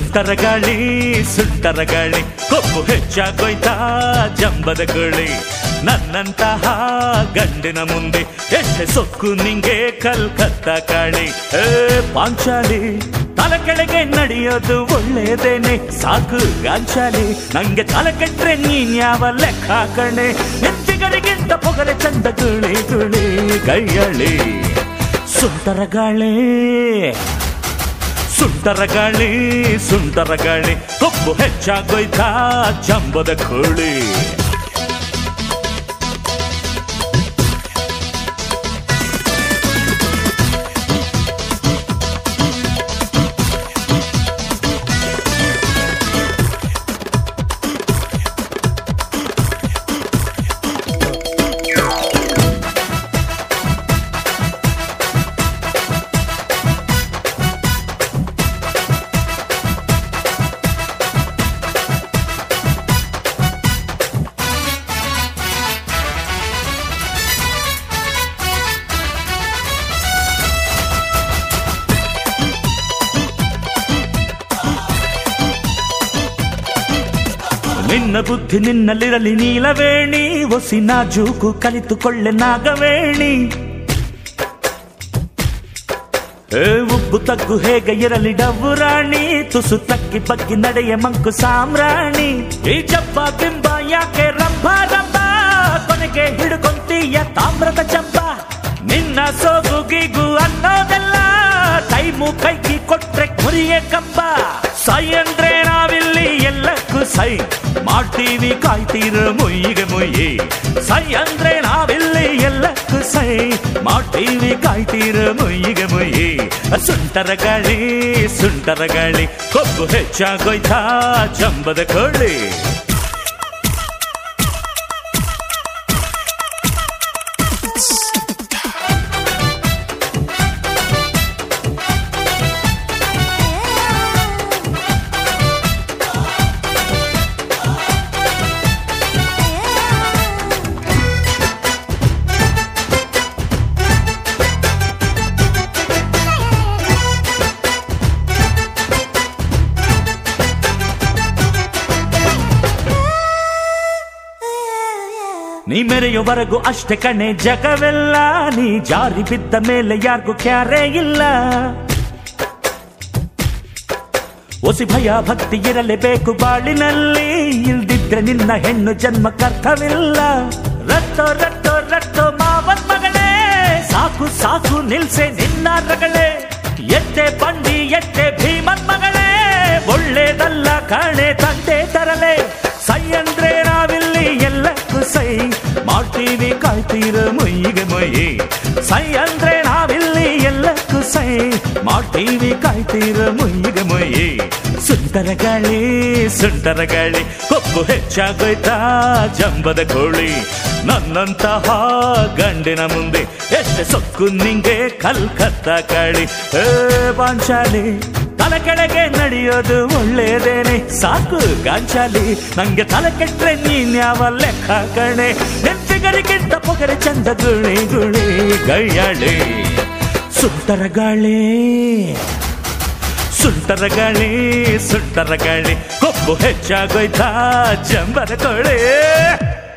ಸುಂಟರ ಗಾಳಿ ಸುಂಟರ ಗಾಳಿ ಕೊಬ್ಬು ಹೆಚ್ಚಾಗೋಯ್ತಾ ಜಂಬದ ಗೋಳಿ ನನ್ನಂತಹ ಗಂಡಿನ ಮುಂದೆ ಎಷ್ಟೆ ಸೊಕ್ಕು ನಿಂಗೆ ಕಲ್ಕತ್ತ ಕಾಳಿ ಏ ಪಾಂಚಾಲಿ ತಲೆ ಕೆಳಗೆ ನಡೆಯೋದು ಒಳ್ಳೇದೇನೆ ಸಾಕು ಗಾಂಚಾಲಿ ನಂಗೆ ತಲೆ ಕೆಟ್ರೆ ನೀನ್ ಯಾವ ಲೆಕ್ಕ ಕಣೆ ಹೆಚ್ಚಿಗರಿಗಿಂತ ಪೊಗರೆ ಚಂದ ಗುಳಿ ಗುಳಿ ಕೈಯಳಿ ಸುಂಟರ ಗಾಳಿ ಸುಂಟರ ಗಾಳಿ ಸುಂಟರ ಗಾಳಿ ಕೊಬ್ಬು ಹೆಚ್ಚಾಗೋಯ್ತಾ ಚಂಬದ ಕೋಳಿ ನಿನ್ನ ಬುದ್ಧಿ ನಿನ್ನಲ್ಲಿರಲಿ ನೀಲವೇಣಿ ಒಸಿನ ಜೂಕು ಕಲಿತುಕೊಳ್ಳೆ ನಾಗವೇಣಿ ಏ ಉಬ್ಬು ತಗ್ಗು ಹೇಗೆ ಇರಲಿ ಡವ್ವು ರಾಣಿ ತುಸು ತಗ್ಗಿ ಬಗ್ಗಿ ನಡೆಯ ಮಂಕು ಸಾಮ್ರಾಣಿ ಈ ಜಬ್ಬ ಬಿಂಬ ಯಾಕೆ ರಂಭ ರಂಭ ಕೊನೆಗೆ ಹಿಡ್ಕೊಂತೀಯ ತಾಮ್ರದ ಚಂಬ ನಿನ್ನ ಸೋಗು ಗೀಗು ಅನ್ನೋದೆಲ್ಲ ಟೈಮು ಕೈಗೆ ಕೊಟ್ರೆ ಕುರಿಯೇ ಕಂಬ ಸೈ ಅಂದ್ರೆ ನಾವಿಲ್ಲಿ ಎಲ್ಲಕ್ಕೂ ಸೈ ಮಾಡ್ತೀವಿ ಕಾಯ್ತೀರ ಮುಯ್ಯಿಗೆ ಮುಯ್ಯಿ ಸೈ ಅಂದ್ರೆ ನಾವಿಲ್ಲಿ ಎಲ್ಲಕ್ಕೂ ಸೈ ಮಾಡ್ತೀವಿ ಕಾಯ್ತೀರ ಮುಯ್ಯಿಗೆ ಮುಯ್ಯಿ ಸುಂಟರ ಗಾಳಿ ಸುಂಟರ ಗಾಳಿ ಕೊಬ್ಬು ಹೆಚ್ಚಾಗೋಯ್ತಾ ಚಂಬದ ಕೋಳಿ ನೀ ಮೆರೆಯುವರೆಗೂ ಅಷ್ಟೇ ಕಣೆ ಜಗವೆಲ್ಲ ನೀ ಜಾರಿ ಬಿದ್ದ ಮೇಲೆ ಯಾರಿಗೂ ಕ್ಯಾರೇ ಇಲ್ಲ ಒಸಿ ಭಯ ಭಕ್ತಿ ಇರಲೇಬೇಕು ಬಾಳಿನಲ್ಲಿ ಇಲ್ದಿದ್ರೆ ನಿನ್ನ ಹೆಣ್ಣು ಜನ್ಮಕ್ಕರ್ಥವಿಲ್ಲ ರಟ್ಟೋ ರಟ್ಟೋ ರಟ್ಟೋ ಮಾವನ್ ಮಗಳೇ ಸಾಕು ಸಾಕು ನಿಲ್ಸೆ ನಿನ್ನ ರಗಳೇ ಎತ್ತೆ ಬಂಡಿ ಎತ್ತೆ ಭೀಮನ್ ಮಗಳೇ ಒಳ್ಳೇದಲ್ಲ ಕಾಣೆ ತಂದೆ ತರಲೆ ಸೈ ಅಂದ್ರೆ ನಾವಿಲ್ಲಿ ಎಲ್ಲಕ್ಕೂ ಸೈ ಮಾಡ್ತೀವಿ ಕಾಯ್ತೀರ ಮೊಯ್ಯಿಗೆ ಮೊಯ್ಯಿ ಸೈ ಅಂದ್ರೆ ನಾವಿಲ್ಲಿ ಎಲ್ಲಕ್ಕೂ ಸೈ ಮಾಡ್ತೀವಿ ಕಾಯ್ತೀರ ಮೊಯ್ಯಿಗೆ ಮೊಯ್ಯಿ ಸುಂಟರ ಗಾಳಿ ಸುಂಟರ ಗಾಳಿ ಕೊಬ್ಬು ಹೆಚ್ಚಾಗೋಯ್ತಾ ಜಂಬದ ಕೋಳಿ ನನ್ನಂತಹ ಗಂಡಿನ ಮುಂದೆ ಎಷ್ಟೆ ಸೊಕ್ಕು ನಿಂಗೆ ಕಲ್ಕತ್ತ ಕಾಳಿ ಏ ಪಾಂಚಾಲಿ ತಲೆ ಕೆಳಗೆ ನಡೆಯೋದು ಒಳ್ಳೇದೇನೆ ಸಾಕು ಗಾಂಚಾಲಿ ನಂಗೆ ತಲೆ ಕೆಟ್ರೆ ನೀನ್ ಯಾವ ಲೆಕ್ಕ ಕಣೆ ನೆಂಟಿಗರಿಗಿಂತ ಪೊಗರೆ ಚಂದ ಗುಳಿ ಗುಳಿ ಗೈಯಾಳಿ ಸುಂಟರ ಗಾಳಿ ಸುಂಟರ ಗಾಳಿ ಸುಂಟರ ಗಾಳಿ ಕೊಬ್ಬು ಹೆಚ್ಚಾಗೋಯ್ತಾ ಜಂಬರ ಕೋಳಿ